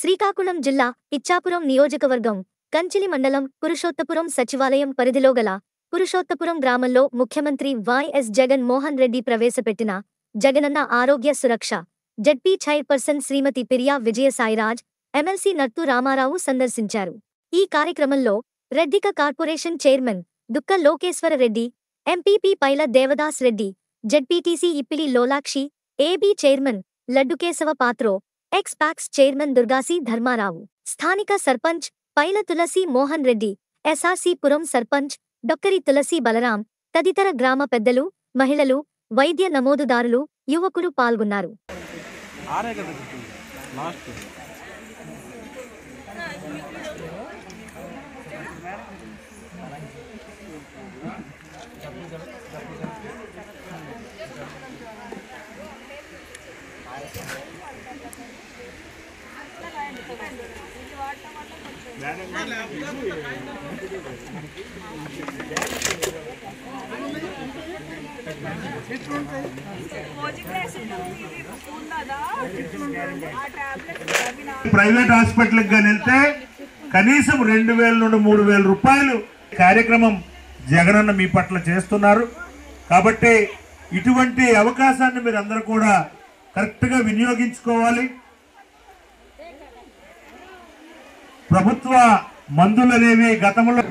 శ్రీకాకుళం జిల్లా ఇచ్చాపురం నియోజకవర్గం కంచిలి మండలం పురుషోత్తపురం సచివాలయం పరిధిలో గల పురుషోత్తపురం గ్రామంలో ముఖ్యమంత్రి వైఎస్ జగన్ మోహన్ రెడ్డి ప్రవేశపెట్టిన Jagananna Arogya Suraksha ZP chairperson Shrimati Piriya Vijayasairaj MLC Nattu Ramarao సందర్శించారు ఈ కార్యక్రమంలో Reddika corporation chairman Dukka Lokeshwara Reddy MPP Paila Devadas Reddy ZPTC Ippili Lolakshi AB chairman Laddukeshava Patro ex PACS chairman Durgasi Dharmarao స్థానిక సర్పంచ్ పైల తులసి మోహన్ రెడ్డి ఎస్ఆర్సీ పురం సర్పంచ్ డొక్కరి తులసి బలరాం తదితర గ్రామ పెద్దలు మహిళలు వైద్య నమోదుదారులు యువకులు పాల్గొన్నారు ఆరే కదా చెప్పింది లాస్ట్ ప్రైవేట్ హాస్పిటల్కి కానీ వెళ్తే కనీసం రెండు వేల నుండి మూడు వేల రూపాయలు కార్యక్రమం జగనన్న మీ పట్ల చేస్తున్నారు కాబట్టి ఇటువంటి అవకాశాన్ని మీరు అందరూ కూడా కరెక్ట్గా వినియోగించుకోవాలి ప్రభుత్వ మందులు అనేవి గతంలో